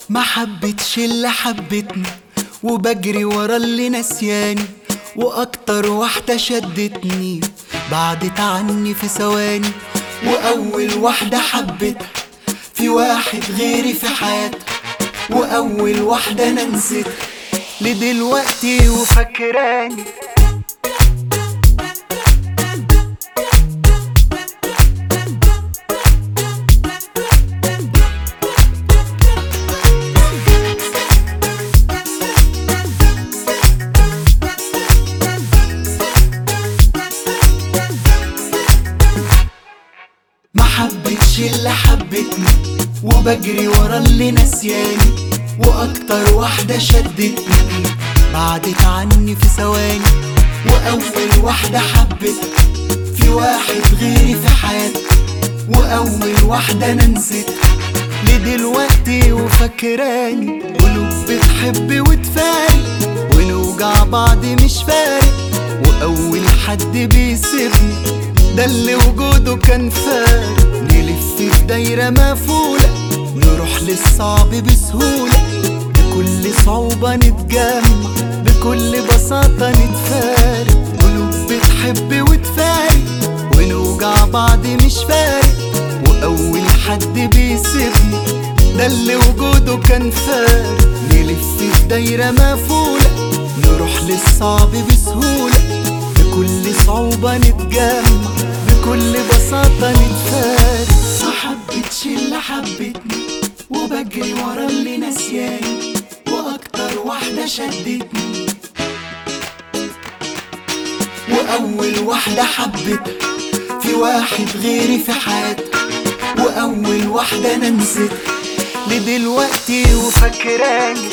ما حبتش اللي حبتني وبجري ورا اللي نسياني واكتر واحدة شدتني بعدت عني في ثواني واول واحدة حبتها في واحد غيري في حياتها واول واحدة انا نسيتها لدلوقتي وفاكراني ما حبتش اللي حبتني وبجري ورا اللي نسياني واكتر واحدة شدتني بعدت عني في ثواني واول واحدة حبتها في واحد غيري في حياتي واول واحدة انا نسيتها لدلوقتي وفاكراني قلوب بتحب وتفارق ونوجع بعض مش فارق واول حد بيسيبني ده اللي وجوده كان فارق نلف في دايرة مقفولة نروح للصعب بسهولة بكل صعوبة نتجمع بكل بساطة نتفارق قلوب بتحب وتفارق ونوجع بعض مش فارق وأول حد بيسيبني ده اللي وجوده كان فارق نلف في دايرة مقفولة نروح للصعب بسهولة بكل صعوبة نتجمع بكل بساطة نتفارق ما حبتش اللي حبتني وبجري ورا اللي نسياني واكتر واحدة شدتني واول واحدة حبتها في واحد غيري في حياتها واول واحدة انا نسيتها لدلوقتي وفاكراني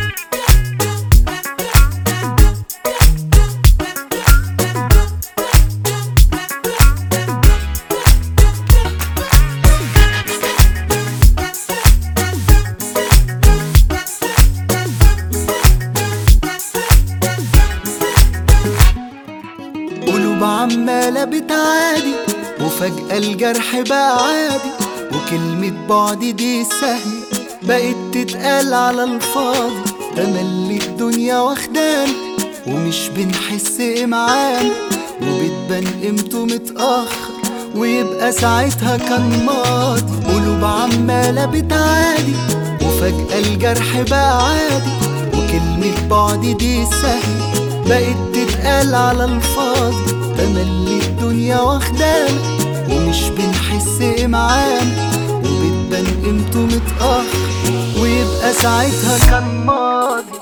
قلوب عمالة بتعادي وفجأة الجرح بقى عادي وكلمة بعد دي سهلة بقت تتقال على الفاضي تملي الدنيا واخدانا ومش بنحس معانا وبتبان قيمته متأخر ويبقى ساعتها كان ماضي قلوب عمالة بتعادي وفجأة الجرح بقى عادي وكلمة بعد دي سهلة بقت تتقال على الفاضي تملي الدنيا واخدانا ومش بنحس معانا وبتبان قيمته متأخر ويبقى ساعتها كان ماضي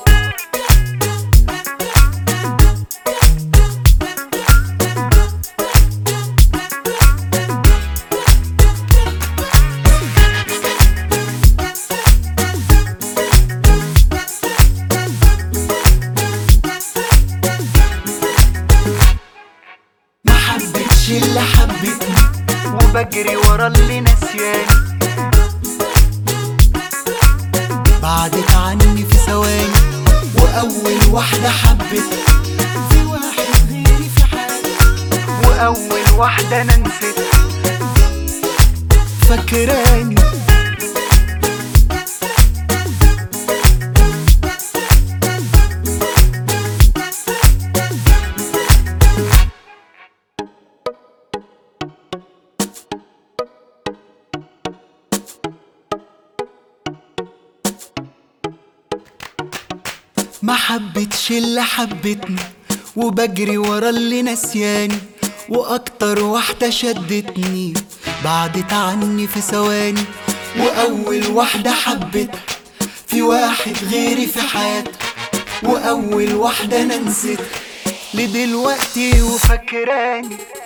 ما حبتش اللي حبتني وبجري ورا اللي نسياني بعدت عني في ثواني واول واحدة حبتها في واحد غيري في حالي واول واحدة انا نسيتها فاكراني ما حبتش اللي حبتني وبجري ورا اللي نسياني واكتر واحدة شدتني بعدت عني في ثواني واول واحدة حبتها في واحد غيري في حياتها واول واحدة انا نسيتها لدلوقتي وفاكراني